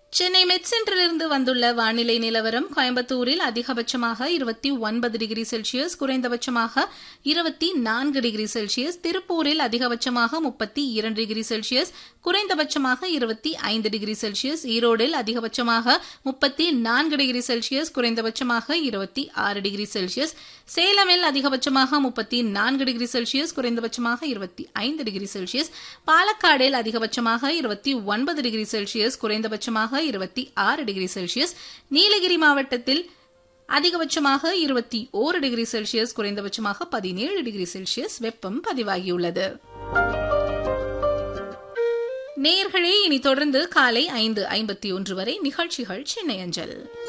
சென்னை மெட் சென்டரிலிருந்து வந்துள்ள வானிலை நிலவரம் கோயம்புத்தூரில் அதிகபட்சமாக இருபத்தி ஒன்பது டிகிரி செல்சியஸ் குறைந்தபட்சமாக இருபத்தி நான்கு டிகிரி செல்சியஸ் திருப்பூரில் அதிகபட்சமாக முப்பத்தி இரண்டு டிகிரி செல்சியஸ் குறைந்தபட்சமாக இருபத்தி ஐந்து டிகிரி செல்சியஸ் ஈரோடில் அதிகபட்சமாக முப்பத்தி நான்கு டிகிரி செல்சியஸ் குறைந்தபட்சமாக இருபத்தி ஆறு டிகிரி செல்சியஸ் சேலமில் அதிகபட்சமாக முப்பத்தி நான்கு டிகிரி செல்சியஸ் குறைந்தபட்சமாக இருபத்தி ஐந்து டிகிரி செல்சியஸ் பாலக்காடில் அதிகபட்சமாக இருபத்தி ஒன்பது டிகிரி செல்சியஸ் குறைந்தபட்சமாக இருபத்தி ஆறு டிகிரி செல்சியஸ் நீலகிரி மாவட்டத்தில் அதிகபட்சமாக இருபத்தி ஓரு டிகிரி செல்சியஸ் குறைந்தபட்சமாக பதினேழு டிகிரி செல்சியஸ் வெப்பம் பதிவாகியுள்ளது நேர்களே இனி தொடர்ந்து காலை ஐந்து ஐம்பத்தி ஒன்று வரை நிகழ்ச்சிகள் சென்னை அஞ்சல்